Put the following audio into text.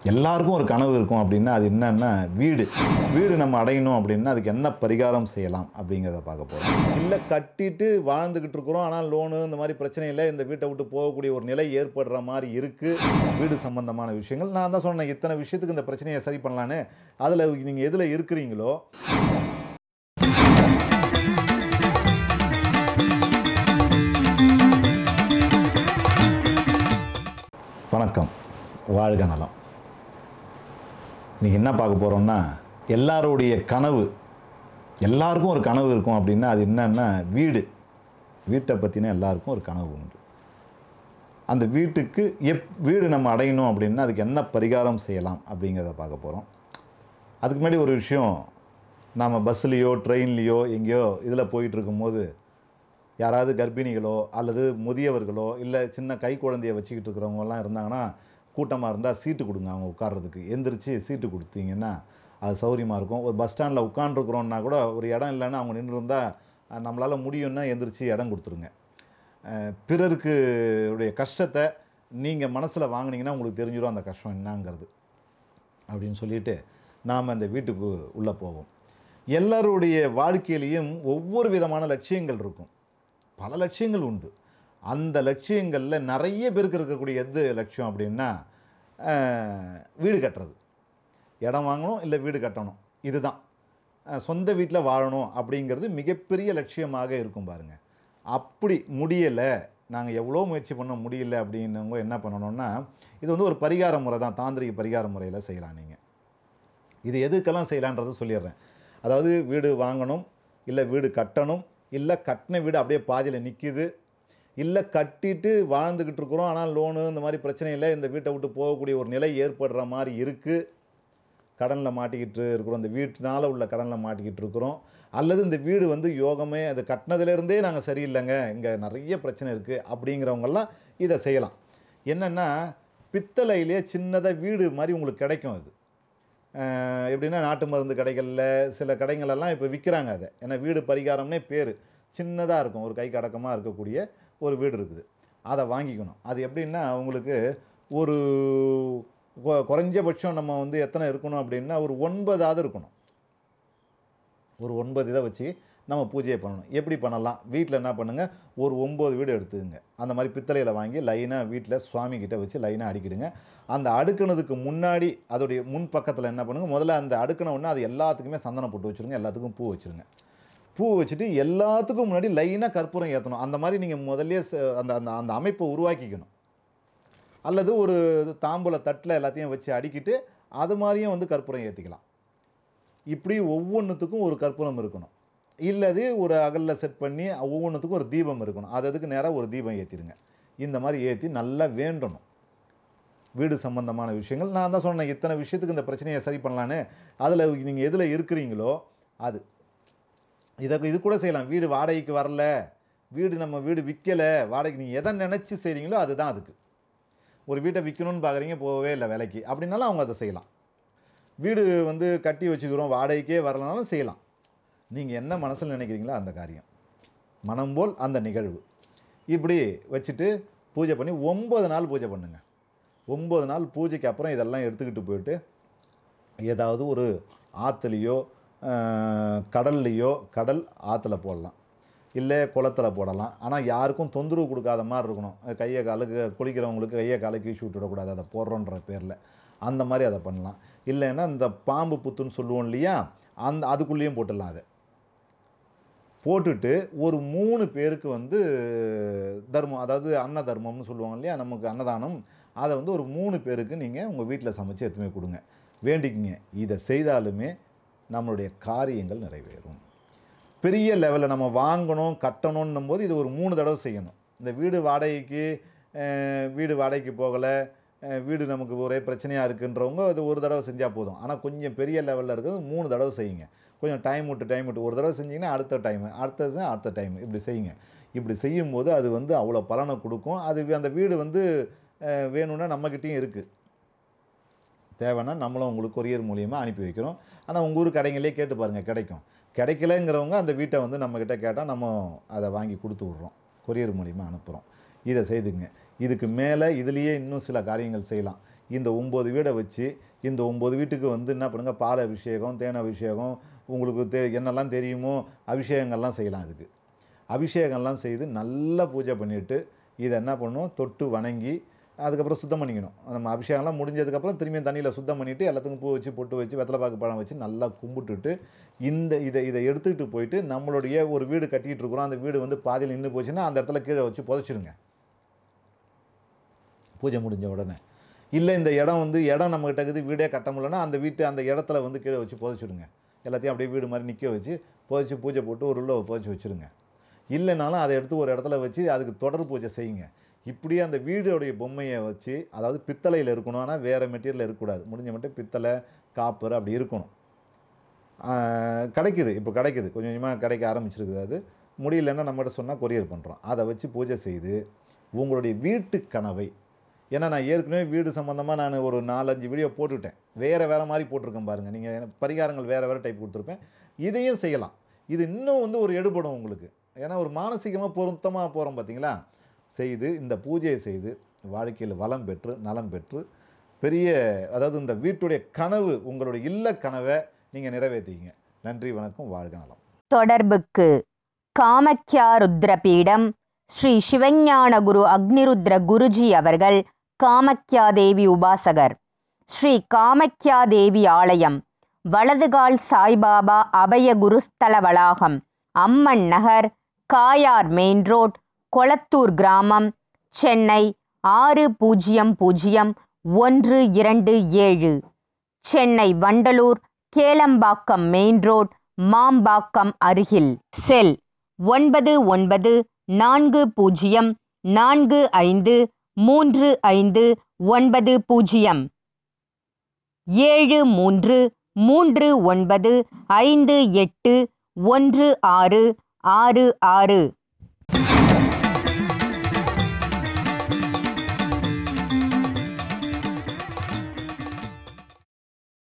எல்லாருக்கும் ஒரு கனவு இருக்கும் அப்படின்னா அது என்னன்னா வீடு வீடு நம்ம அடையணும் அப்படின்னா அதுக்கு என்ன பரிகாரம் செய்யலாம் அப்படிங்கிறத பார்க்க போகிறோம் இல்லை கட்டிட்டு வாழ்ந்துக்கிட்டு இருக்கிறோம் ஆனால் லோனு இந்த மாதிரி பிரச்சனை இல்லை இந்த வீட்டை விட்டு போகக்கூடிய ஒரு நிலை ஏற்படுற மாதிரி இருக்குது வீடு சம்பந்தமான விஷயங்கள் நான் தான் சொன்னேன் இத்தனை விஷயத்துக்கு இந்த பிரச்சனையை சரி பண்ணலான்னு அதில் நீங்கள் எதில் இருக்கிறீங்களோ வணக்கம் வாழ்க நலம் இன்றைக்கி என்ன பார்க்க போகிறோம்னா எல்லாருடைய கனவு எல்லாருக்கும் ஒரு கனவு இருக்கும் அப்படின்னா அது என்னன்னா வீடு வீட்டை பற்றின எல்லாருக்கும் ஒரு கனவு உண்டு அந்த வீட்டுக்கு எப் வீடு நம்ம அடையணும் அப்படின்னா அதுக்கு என்ன பரிகாரம் செய்யலாம் அப்படிங்கிறத பார்க்க போகிறோம் அதுக்கு முன்னாடி ஒரு விஷயம் நாம் பஸ்ஸுலேயோ ட்ரெயின்லேயோ எங்கேயோ இதில் போயிட்டு இருக்கும்போது யாராவது கர்ப்பிணிகளோ அல்லது முதியவர்களோ இல்லை சின்ன கை குழந்தைய வச்சுக்கிட்டு இருக்கிறவங்கலாம் இருந்தாங்கன்னா கூட்டமாக இருந்தால் சீட்டு கொடுங்க அவங்க உட்கார்றதுக்கு எந்திரிச்சு சீட்டு கொடுத்தீங்கன்னா அது சௌரியமாக இருக்கும் ஒரு பஸ் ஸ்டாண்டில் உட்காண்ட்ருக்குறோன்னா கூட ஒரு இடம் இல்லைன்னா அவங்க நின்று இருந்தால் நம்மளால் முடியும்னா எந்திரிச்சு இடம் கொடுத்துருங்க அஹ் பிறருக்கு உடைய கஷ்டத்தை நீங்கள் மனசில் வாங்குனீங்கன்னா உங்களுக்கு தெரிஞ்சிடும் அந்த கஷ்டம் என்னங்கிறது அப்படின்னு சொல்லிட்டு நாம் அந்த வீட்டுக்கு உள்ளே போவோம் எல்லாருடைய வாழ்க்கையிலையும் ஒவ்வொரு விதமான லட்சியங்கள் இருக்கும் பல லட்சியங்கள் உண்டு அந்த லட்சியங்களில் நிறைய பேருக்கு இருக்கக்கூடிய எது லட்சியம் அப்படின்னா அஹ், வீடு கட்டுறது இடம் வாங்கணும் இல்லை வீடு கட்டணும் இதுதான் அஹ், சொந்த வீட்டில் வாழணும் அப்படிங்கிறது மிகப்பெரிய லட்சியமாக இருக்கும் பாருங்கள் அப்படி முடியலை நாங்கள் எவ்வளோ முயற்சி பண்ண முடியல அப்படின்னவங்க என்ன பண்ணணும்னா இது வந்து ஒரு பரிகார முறை தான் தாந்திரிக பரிகார முறையில் செய்யலாம் நீங்கள் இது எதுக்கெல்லாம் செய்யலான்றதை சொல்லிடுறேன் அதாவது வீடு வாங்கணும் இல்லை வீடு கட்டணும் இல்லை கட்டின வீடு அப்படியே பாதியில் நிற்கிது இல்லை கட்டிட்டு வாழ்ந்துக்கிட்டு இருக்கிறோம் ஆனால் லோனு இந்த மாதிரி பிரச்சனை இல்லை இந்த வீட்டை விட்டு போகக்கூடிய ஒரு நிலை ஏற்படுற மாதிரி இருக்குது கடனில் மாட்டிக்கிட்டு இருக்கிறோம் இந்த வீட்டினால உள்ள கடனில் மாட்டிக்கிட்டு இருக்கிறோம் அல்லது இந்த வீடு வந்து யோகமே அது கட்டினதுலேருந்தே நாங்கள் சரியில்லைங்க இங்கே நிறைய பிரச்சனை இருக்குது அப்படிங்கிறவங்கெல்லாம் இதை செய்யலாம் என்னென்னா பித்தளையிலே சின்னதாக வீடு மாதிரி உங்களுக்கு கிடைக்கும் அது அஹ் எப்படின்னா நாட்டு மருந்து கடைகளில் சில கடைங்களெல்லாம் இப்போ விற்கிறாங்க அதை ஏன்னா வீடு பரிகாரம்னே பேர் சின்னதாக இருக்கும் ஒரு கைக்கு அடக்கமாக இருக்கக்கூடிய ஒரு வீடு இருக்குது அதை வாங்கிக்கணும் அது எப்படின்னா உங்களுக்கு ஒரு கொ- குறைஞ்சபட்சம் நம்ம வந்து எத்தனை இருக்கணும் அப்படின்னா ஒரு ஒன்பதாவது இருக்கணும் ஒரு ஒன்பது இதை வச்சு நம்ம பூஜையை பண்ணணும் எப்படி பண்ணலாம் வீட்டில் என்ன பண்ணுங்கள் ஒரு ஒம்பது வீடு எடுத்துக்கங்க அந்த மாதிரி பித்தளையில் வாங்கி லைனாக வீட்டில் சுவாமி கிட்ட வச்சு லைனாக அடிக்கிடுங்க அந்த அடுக்குனதுக்கு முன்னாடி அதோடைய முன் பக்கத்தில் என்ன பண்ணுங்க முதல்ல அந்த அடுக்கின உடனே அது எல்லாத்துக்குமே சந்தனம் போட்டு வச்சுருங்க எல்லாத்துக்கும் பூ வச்சுருங்க பூ வச்சுட்டு எல்லாத்துக்கும் முன்னாடி லைனாக கற்பூரம் ஏற்றணும் அந்த மாதிரி நீங்கள் முதல்ல அந்த அந்த அந்த அமைப்பை உருவாக்கிக்கணும் அல்லது ஒரு தாம்பூல தட்டில் எல்லாத்தையும் வச்சு அடிக்கிட்டு அது மாதிரியும் வந்து கற்பூரம் ஏற்றிக்கலாம் இப்படி ஒவ்வொன்றுத்துக்கும் ஒரு கற்பூரம் இருக்கணும் இல்லது ஒரு அகலில் செட் பண்ணி ஒவ்வொன்றுத்துக்கும் ஒரு தீபம் இருக்கணும் அது அதுக்கு நேராக ஒரு தீபம் ஏற்றிடுங்க இந்த மாதிரி ஏற்றி நல்லா வேண்டணும் வீடு சம்பந்தமான விஷயங்கள் நான் தான் சொன்னேன் இத்தனை விஷயத்துக்கு இந்த பிரச்சனையை சரி பண்ணலான்னு அதில் நீங்கள் எதில் இருக்கிறீங்களோ அது இதை இது கூட செய்யலாம் வீடு வாடகைக்கு வரல வீடு நம்ம வீடு விற்கலை வாடகைக்கு நீங்கள் எதை நினச்சி செய்கிறீங்களோ அதுதான் அதுக்கு ஒரு வீட்டை விற்கணும்னு பார்க்குறீங்க போகவே இல்லை விலைக்கு அப்படின்னாலும் அவங்க அதை செய்யலாம் வீடு வந்து கட்டி வச்சுக்கிறோம் வாடகைக்கே வரலனாலும் செய்யலாம் நீங்கள் என்ன மனசில் நினைக்கிறீங்களோ அந்த காரியம் மனம் போல் அந்த நிகழ்வு இப்படி வச்சுட்டு பூஜை பண்ணி ஒம்பது நாள் பூஜை பண்ணுங்க ஒம்பது நாள் பூஜைக்கு அப்புறம் இதெல்லாம் எடுத்துக்கிட்டு போயிட்டு ஏதாவது ஒரு ஆற்றுலையோ கடல்லையோ கடல் ஆற்றுல போடலாம் இல்லை குளத்துல போடலாம் ஆனால் யாருக்கும் தொந்தரவு கொடுக்காத மாதிரி இருக்கணும் அஹ் கையை காலுக்கு குளிக்கிறவங்களுக்கு கையை காலை கீழ்ச்சி விட்டுடக்கூடாது அதை போடுறோன்ற பேரில் அந்த மாதிரி அதை பண்ணலாம் இல்லைன்னா இந்த பாம்பு புத்துன்னு சொல்லுவோம் இல்லையா அந்த அதுக்குள்ளேயும் போட்டுடலாம் அதை போட்டுட்டு ஒரு மூணு பேருக்கு வந்து தர்மம் அதாவது அன்ன தர்மம்னு சொல்லுவாங்க இல்லையா நமக்கு அன்னதானம் அதை வந்து ஒரு மூணு பேருக்கு நீங்கள் உங்கள் வீட்டில் சமைச்சு எடுத்துமே கொடுங்க வேண்டிக்கிங்க இதை செய்தாலுமே நம்மளுடைய காரியங்கள் நிறைவேறும் பெரிய லெவலில் நம்ம வாங்கணும் கட்டணும்னும் போது இது ஒரு மூணு தடவை செய்யணும் இந்த வீடு வாடகைக்கு அஹ், வீடு வாடகைக்கு போகலை அஹ், வீடு நமக்கு ஒரே பிரச்சனையாக இருக்குன்றவங்க இது ஒரு தடவை செஞ்சால் போதும் ஆனால் கொஞ்சம் பெரிய லெவலில் இருக்கிறது மூணு தடவை செய்யுங்க கொஞ்சம் டைம் விட்டு டைம் விட்டு ஒரு தடவை செஞ்சீங்கன்னா அடுத்த டைம் அடுத்தது அடுத்த டைம் இப்படி செய்யுங்க இப்படி செய்யும்போது அது வந்து அவ்வளோ பலனை கொடுக்கும் அது அந்த வீடு வந்து அஹ், வேணும்னா நம்மக்கிட்டேயும் இருக்குது தேவைன்னா நம்மளும் உங்களுக்கு கொரியர் மூலியமாக அனுப்பி வைக்கிறோம் ஆனால் உங்கள் ஊர் கடைங்களே கேட்டு பாருங்கள் கிடைக்கும் கிடைக்கலங்கிறவங்க அந்த வீட்டை வந்து நம்மக்கிட்ட கேட்டால் நம்ம அதை வாங்கி கொடுத்து விட்றோம் கொரியர் மூலியமாக அனுப்புகிறோம் இதை செய்துங்க இதுக்கு மேலே இதுலேயே இன்னும் சில காரியங்கள் செய்யலாம் இந்த ஒம்பது வீடை வச்சு இந்த ஒம்பது வீட்டுக்கு வந்து என்ன பண்ணுங்கள் பால் அபிஷேகம் தேன் அபிஷேகம் உங்களுக்கு தே என்னெல்லாம் தெரியுமோ அபிஷேகங்கள்லாம் செய்யலாம் இதுக்கு அபிஷேகம்லாம் செய்து நல்லா பூஜை பண்ணிவிட்டு இதை என்ன பண்ணணும் தொட்டு வணங்கி அதுக்கப்புறம் சுத்தம் பண்ணிக்கணும் நம்ம அபிஷேகம்லாம் முடிஞ்சதுக்கப்புறம் திரும்பியும் தண்ணியில் சுத்தம் பண்ணிவிட்டு எல்லாத்துக்கும் பூ வச்சு பொட்டு வச்சு வெத்தலை பாக்கு பழம் வச்சு நல்லா கும்பிட்டுட்டு இந்த இதை இதை எடுத்துக்கிட்டு போயிட்டு நம்மளுடைய ஒரு வீடு கட்டிக்கிட்டு இருக்கிறோம் அந்த வீடு வந்து பாதியில் நின்று போச்சுன்னா அந்த இடத்துல கீழே வச்சு புதைச்சிடுங்க பூஜை முடிஞ்ச உடனே இல்லை இந்த இடம் வந்து இடம் நம்மகிட்ட இருக்குது வீடே கட்ட முடியலன்னா அந்த வீட்டு அந்த இடத்துல வந்து கீழே வச்சு புதைச்சிடுங்க எல்லாத்தையும் அப்படியே வீடு மாதிரி நிற்க வச்சு புதைச்சி பூஜை போட்டு ஒரு உள்ள புதைச்சி வச்சுருங்க இல்லைனாலும் அதை எடுத்து ஒரு இடத்துல வச்சு அதுக்கு தொடர் பூஜை செய்யுங்க இப்படியே அந்த வீடோடைய பொம்மையை வச்சு அதாவது பித்தளையில் இருக்கணும் ஆனால் வேறு மெட்டீரியல் இருக்கக்கூடாது முடிஞ்ச மட்டும் பித்தளை காப்பர் அப்படி இருக்கணும் ஆஹ் கிடைக்குது இப்போ கிடைக்குது கொஞ்சம் கொஞ்சமாக கிடைக்க ஆரம்பிச்சிருக்குது அது முடியலன்னா நம்மகிட்ட சொன்னால் கொரியர் பண்ணுறோம் அதை வச்சு பூஜை செய்து உங்களுடைய வீட்டு கனவை ஏன்னா நான் ஏற்கனவே வீடு சம்மந்தமாக நான் ஒரு நாலஞ்சு வீடியோ போட்டுவிட்டேன் வேறு வேறு மாதிரி போட்டிருக்கேன் பாருங்கள் நீங்கள் பரிகாரங்கள் வேறு வேறு டைப் கொடுத்துருப்பேன் இதையும் செய்யலாம் இது இன்னும் வந்து ஒரு எடுபடும் உங்களுக்கு ஏன்னா ஒரு மானசீகமாக பொருத்தமாக போகிறோம் பார்த்தீங்களா செய்து இந்த பூஜையை செய்து வாழ்க்கையில் வளம் பெற்று நலம் பெற்று பெரிய அதாவது இந்த வீட்டுடைய கனவு உங்களுடைய இல்ல கனவை நீங்கள் நிறைவேற்றிங்க நன்றி வணக்கம் வாழ்க நலம் தொடர்புக்கு காமக்யா ருத்ரபீடம் ஸ்ரீ சிவஞான குரு அக்னிருத்ர குருஜி அவர்கள் காமக்யா தேவி உபாசகர் ஸ்ரீ காமக்யா தேவி ஆலயம் வலதுகால் சாய்பாபா அபய குருஸ்தல வளாகம் அம்மன் நகர் காயார் மெயின் ரோட் கொளத்தூர் கிராமம் சென்னை ஆறு பூஜ்ஜியம் பூஜ்ஜியம் ஒன்று இரண்டு ஏழு சென்னை வண்டலூர் கேளம்பாக்கம் மெயின் ரோட் மாம்பாக்கம் அருகில் செல் ஒன்பது ஒன்பது நான்கு பூஜ்ஜியம் நான்கு ஐந்து மூன்று ஐந்து ஒன்பது பூஜ்ஜியம் ஏழு மூன்று மூன்று ஒன்பது ஐந்து எட்டு ஒன்று ஆறு ஆறு ஆறு